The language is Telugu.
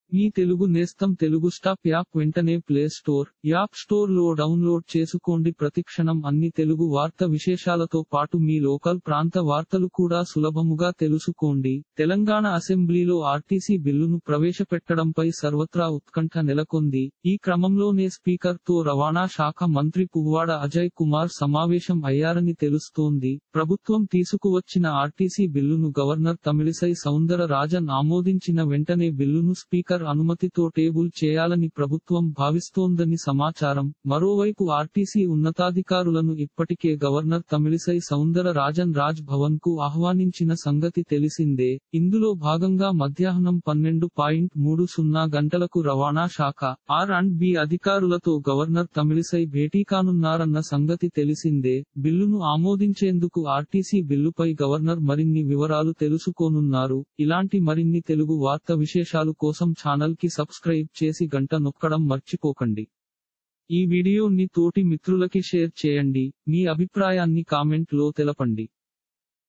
మీ తెలుగు నేస్తం తెలుగు స్టాప్ యాప్ వెంటనే ప్లే స్టోర్ యాప్ స్టోర్ లో డౌన్లోడ్ చేసుకోండి ప్రతిక్షణం అన్ని తెలుగు వార్త విశేషాలతో పాటు మీ లోకల్ ప్రాంత వార్తలు కూడా సులభముగా తెలుసుకోండి తెలంగాణ అసెంబ్లీలో ఆర్టీసీ బిల్లును ప్రవేశపెట్టడంపై సర్వత్రా ఉత్కంఠ నెలకొంది ఈ క్రమంలోనే స్పీకర్ తో రవాణా శాఖ మంత్రి పువ్వాడ అజయ్ కుమార్ సమావేశం అయ్యారని తెలుస్తోంది ప్రభుత్వం తీసుకువచ్చిన ఆర్టీసీ బిల్లును గవర్నర్ తమిళిసై సౌందర రాజన్ ఆమోదించిన వెంటనే బిల్లును స్పీకర్ అనుమతితో టేబుల్ చేయాలని ప్రభుత్వం భావిస్తోందని సమాచారం మరోవైపు ఆర్టీసీ ఉన్నతాధికారులను ఇప్పటికే గవర్నర్ తమిళిసై సౌందర రాజన్ రాజ్ భవన్ కు ఆహ్వానించిన సంగతి తెలిసిందే ఇందులో భాగంగా మధ్యాహ్నం పన్నెండు పాయింట్ మూడు సున్నా గంటలకు రవాణా శాఖ ఆర్ అండ్ బి అధికారులతో గవర్నర్ తమిళిసై భేటీ కానున్నారన్న సంగతి తెలిసిందే బిల్లును ఆమోదించేందుకు ఆర్టీసీ బిల్లుపై గవర్నర్ మరిన్ని వివరాలు తెలుసుకోనున్నారు ఇలాంటి మరిన్ని తెలుగు వార్త విశేషాలు కోసం ఛానల్ కి సబ్స్క్రైబ్ చేసి గంట నొక్కడం మర్చిపోకండి ఈ వీడియోని తోటి మిత్రులకి షేర్ చేయండి మీ అభిప్రాయాన్ని కామెంట్ లో తెలపండి